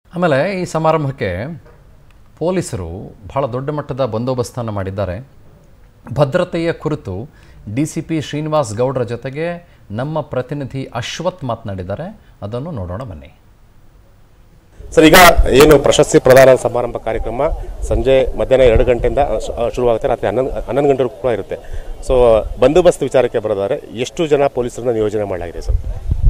ಆಮೇಲೆ ಈ ಸಮಾರಂಭಕ್ಕೆ ಪೊಲೀಸರು ಬಹಳ ದೊಡ್ಡ ಮಟ್ಟದ ಬಂದೋಬಸ್ತನ್ನು ಮಾಡಿದ್ದಾರೆ ಭದ್ರತೆಯ ಕುರಿತು ಡಿ ಸಿ ಪಿ ಶ್ರೀನಿವಾಸ್ ಗೌಡ್ರ ಜೊತೆಗೆ ನಮ್ಮ ಪ್ರತಿನಿಧಿ ಅಶ್ವಥ್ ಮಾತನಾಡಿದ್ದಾರೆ ಅದನ್ನು ನೋಡೋಣ ಬನ್ನಿ ಸರ್ ಈಗ ಏನು ಪ್ರಶಸ್ತಿ ಪ್ರದಾನ ಸಮಾರಂಭ ಕಾರ್ಯಕ್ರಮ ಸಂಜೆ ಮಧ್ಯಾಹ್ನ ಎರಡು ಗಂಟೆಯಿಂದ ಶು- ಶುರುವಾಗುತ್ತೆ ರಾತ್ರಿ ಹನ್ನೊಂದು ಹನ್ನೊಂದು ಗಂಟೆವರೆಗೂ ಕೂಡ ಇರುತ್ತೆ ಸೊ ಬಂದೋಬಸ್ತ್ ವಿಚಾರಕ್ಕೆ ಬರೋದಾದ್ರೆ ಎಷ್ಟು ಜನ ಪೊಲೀಸರನ್ನ ನಿಯೋಜನೆ ಮಾಡಲಾಗಿದೆ ಸರ್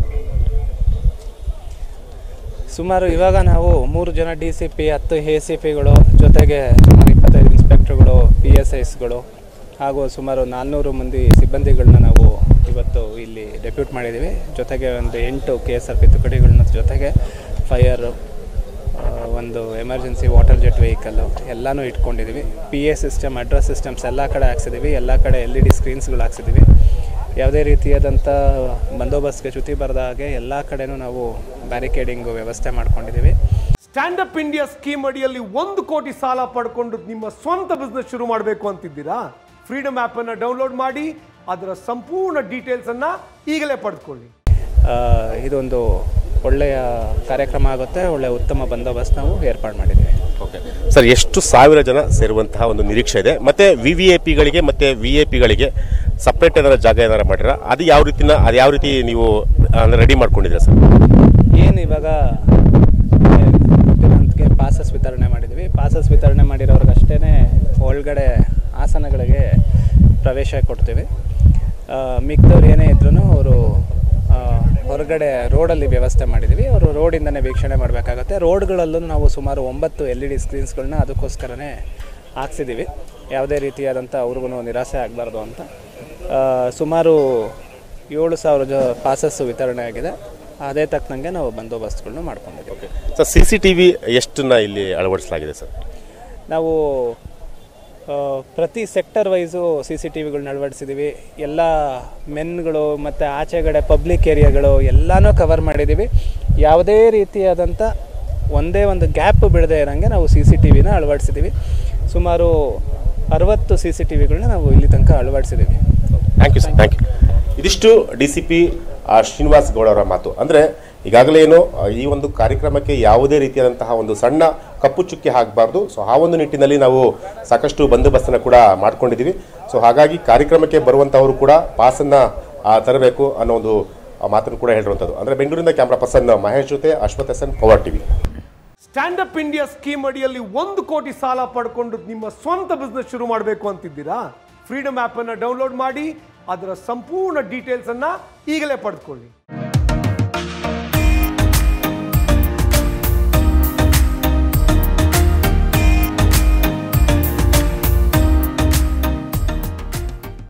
ಸುಮಾರು ಇವಾಗ ನಾವು ಮೂರು ಜನ ಡಿ ಸಿ ಪಿ ಹತ್ತು ಎ ಸಿ ಪಿಗಳು ಜೊತೆಗೆ ಸುಮಾರು ಇಪ್ಪತ್ತೈದು ಇನ್ಸ್ಪೆಕ್ಟರ್ಗಳು ಪಿ ಎಸ್ ಐಸ್ಗಳು ಹಾಗೂ ಸುಮಾರು ನಾಲ್ನೂರು ಮಂದಿ ಸಿಬ್ಬಂದಿಗಳನ್ನ ನಾವು ಇವತ್ತು ಇಲ್ಲಿ ಡೆಪ್ಯೂಟ್ ಮಾಡಿದ್ದೀವಿ ಜೊತೆಗೆ ಒಂದು ಎಂಟು ಕೆ ಎಸ್ ಆರ್ ಪಿ ತುಕಡಿಗಳನ್ನ ಜೊತೆಗೆ ಫೈರು ಒಂದು ಎಮರ್ಜೆನ್ಸಿ ವಾಟರ್ ಜೆಟ್ ವೆಹಿಕಲ್ಲು ಎಲ್ಲನೂ ಇಟ್ಕೊಂಡಿದ್ದೀವಿ P A system address systems ಎಲ್ಲ ಕಡೆ ಹಾಕ್ಸಿದ್ದೀವಿ ಎಲ್ಲ ಕಡೆ ಎಲ್ ಇ ಡಿ ಸ್ಕ್ರೀನ್ಸ್ಗಳು ಹಾಕ್ಸಿದ್ದೀವಿ ಯಾವುದೇ ರೀತಿಯಾದಂಥ ಬಂದೋಬಸ್ತ್ಗೆ ಚ್ಯುತಿ ಬರದ ಹಾಗೆ ಎಲ್ಲ ಕಡೆನೂ ನಾವು ಬ್ಯಾರಿಕೇಡಿಂಗು ವ್ಯವಸ್ಥೆ ಮಾಡ್ಕೊಂಡಿದ್ದೀವಿ ಸ್ಟ್ಯಾಂಡ್ ಅಪ್ ಇಂಡಿಯಾ ಸ್ಕೀಮ್ ಅಡಿಯಲ್ಲಿ ಒಂದು ಕೋಟಿ ಸಾಲ ಪಡ್ಕೊಂಡು ನಿಮ್ಮ ಸ್ವಂತ ಬಿಸ್ನೆಸ್ ಶುರು ಮಾಡಬೇಕು ಅಂತಿದ್ದೀರಾ ಫ್ರೀಡಮ್ ಆಪ್ ಅನ್ನ ಡೌನ್ಲೋಡ್ ಮಾಡಿ ಅದರ ಸಂಪೂರ್ಣ ಡೀಟೇಲ್ಸ್ ಅನ್ನ ಈಗಲೇ ಪಡೆದುಕೊಳ್ಳಿ ಆ, ಇದೊಂದು ಒಳ್ಳೆಯ ಕಾರ್ಯಕ್ರಮ ಆಗುತ್ತೆ ಒಳ್ಳೆಯ ಉತ್ತಮ ಬಂದೋಬಸ್ತ್ ನಾವು ಏರ್ಪಾಡು ಮಾಡಿದ್ದೀವಿ ಓಕೆ ಸರ್ ಎಷ್ಟು ಸಾವಿರ ಜನ ಸೇರುವಂತಹ ಒಂದು ನಿರೀಕ್ಷೆ ಇದೆ ಮತ್ತೆ ವಿ ವಿ ಎ ಪಿಗಳಿಗೆ ಮತ್ತೆ ವಿ ಎ ಪಿಗಳಿಗೆ ಸಪ್ರೇಟ್ ಏನಾರ ಜಾಗ ಏನಾರ ಮಾಡಿರ ಅದು ಯಾವ ರೀತಿನ ಅದು ಯಾವ ರೀತಿ ನೀವು ಅಂದರೆ ರೆಡಿ ಮಾಡ್ಕೊಂಡಿದ್ದೀರಾ ಸರ್ ಏನು ಇವಾಗ ಗೊತ್ತಿರೋಂಥಕ್ಕೆ ಪಾಸಸ್ ವಿತರಣೆ ಮಾಡಿದ್ದೀವಿ ಪಾಸಸ್ ವಿತರಣೆ ಮಾಡಿರೋರ್ಗಷ್ಟೇ ಒಳಗಡೆ ಆಸನಗಳಿಗೆ ಪ್ರವೇಶ ಕೊಡ್ತೀವಿ ಮಿಕ್ದವ್ರು ಏನೇ ಇದ್ರೂ ಅವರು ಹೊರಗಡೆ ರೋಡಲ್ಲಿ ವ್ಯವಸ್ಥೆ ಮಾಡಿದ್ದೀವಿ ಅವರು ರೋಡಿಂದನೇ ವೀಕ್ಷಣೆ ಮಾಡಬೇಕಾಗತ್ತೆ ರೋಡ್ಗಳಲ್ಲೂ ನಾವು ಸುಮಾರು ಒಂಬತ್ತು ಎಲ್ ಇ ಡಿ ಸ್ಕ್ರೀನ್ಸ್ಗಳನ್ನ ಅದಕ್ಕೋಸ್ಕರನೇ ಹಾಕ್ಸಿದ್ದೀವಿ ಯಾವುದೇ ರೀತಿಯಾದಂಥ ಅವ್ರಿಗೂ ನಿರಾಸೆ ಆಗಬಾರ್ದು ಅಂತ ಆ, ಸುಮಾರು ಏಳು ಸಾವಿರ ಜ ಪಾಸಸ್ ವಿತರಣೆ ಆಗಿದೆ ಅದೇ ತಕ್ಕನಂಗೆ ನಾವು ಬಂದೋಬಸ್ತ್ಗಳನ್ನ ಮಾಡ್ಕೊಂಡಿದ್ದೀವಿ sir C C T V ಎಷ್ಟನ್ನ ಇಲ್ಲಿ ಅಳವಡಿಸಲಾಗಿದೆ ಸರ್ ನಾವು ಆ, ಪ್ರತಿ sector wise C C T ವಿಗಳನ್ನ ಅಳವಡಿಸಿದ್ದೀವಿ ಎಲ್ಲ ಮೆನ್ಗಳು ಮತ್ತು ಆಚೆಗಡೆ ಪಬ್ಲಿಕ್ ಏರಿಯಾಗಳು ಎಲ್ಲನೂ ಕವರ್ ಮಾಡಿದ್ದೀವಿ ಯಾವುದೇ ರೀತಿಯಾದಂಥ ಒಂದೇ ಒಂದು ಗ್ಯಾಪ್ ಬಿಡದೆ ಇರೋಂಗೆ ನಾವು ಸಿ ಸಿ ಟಿ ವಿನ ಅಳವಡಿಸಿದ್ದೀವಿ ಸುಮಾರು ಅರವತ್ತು ಸಿ ಸಿ ಟಿ ವಿಗಳನ್ನ ನಾವು ಇಲ್ಲಿ ತನಕ ಅಳವಡಿಸಿದ್ದೀವಿ thank you sir thank you ಇದಿಷ್ಟು D C P Srinivas Gowda ಅವರ ಮಾತು ಅಂದರೆ ಈಗಾಗಲೇ ಏನು ಆ, ಈ ಒಂದು ಕಾರ್ಯಕ್ರಮಕ್ಕೆ ಯಾವುದೇ ರೀತಿಯಾದಂತಹ ಒಂದು ಸಣ್ಣ ಕಪ್ಪು ಚುಕ್ಕಿ ಹಾಕಬಾರ್ದು ಸೊ ಆ ಒಂದು ನಿಟ್ಟಿನಲ್ಲಿ ನಾವು ಸಾಕಷ್ಟು ಬಂದೋಬಸ್ತನ್ನು ಕೂಡ ಮಾಡ್ಕೊಂಡಿದ್ದೀವಿ ಸೊ ಹಾಗಾಗಿ ಕಾರ್ಯಕ್ರಮಕ್ಕೆ ಬರುವಂಥವರು ಕೂಡ ಪಾಸನ್ನು ತರಬೇಕು ಅನ್ನೋ ಒಂದು ಆ, ಮಾತನ್ನು ಕೂಡ ಹೇಳಿರುವಂಥದ್ದು ಅಂದರೆ ಬೆಂಗಳೂರಿನ ಕ್ಯಾಮ್ರಾ ಪರ್ಸನ್ ಮಹೇಶ್ ಜೊತೆ Ashwath S N power TV stand up India scheme ಅಡಿಯಲ್ಲಿ ಒಂದು ಕೋಟಿ ಸಾಲ ಪಡ್ಕೊಂಡು ನಿಮ್ಮ ಸ್ವಂತ ಬಿಸ್ನೆಸ್ ಶುರು ಮಾಡಬೇಕು ಅಂತಿದ್ದೀರಾ ಫ್ರೀಡಮ್ ಆಪ್ ಅನ್ನ ಡೌನ್ಲೋಡ್ ಮಾಡಿ ಅದರ ಸಂಪೂರ್ಣ ಡೀಟೇಲ್ಸ್ ಅನ್ನ ಈಗಲೇ ಪಡೆದುಕೊಳ್ಳಿ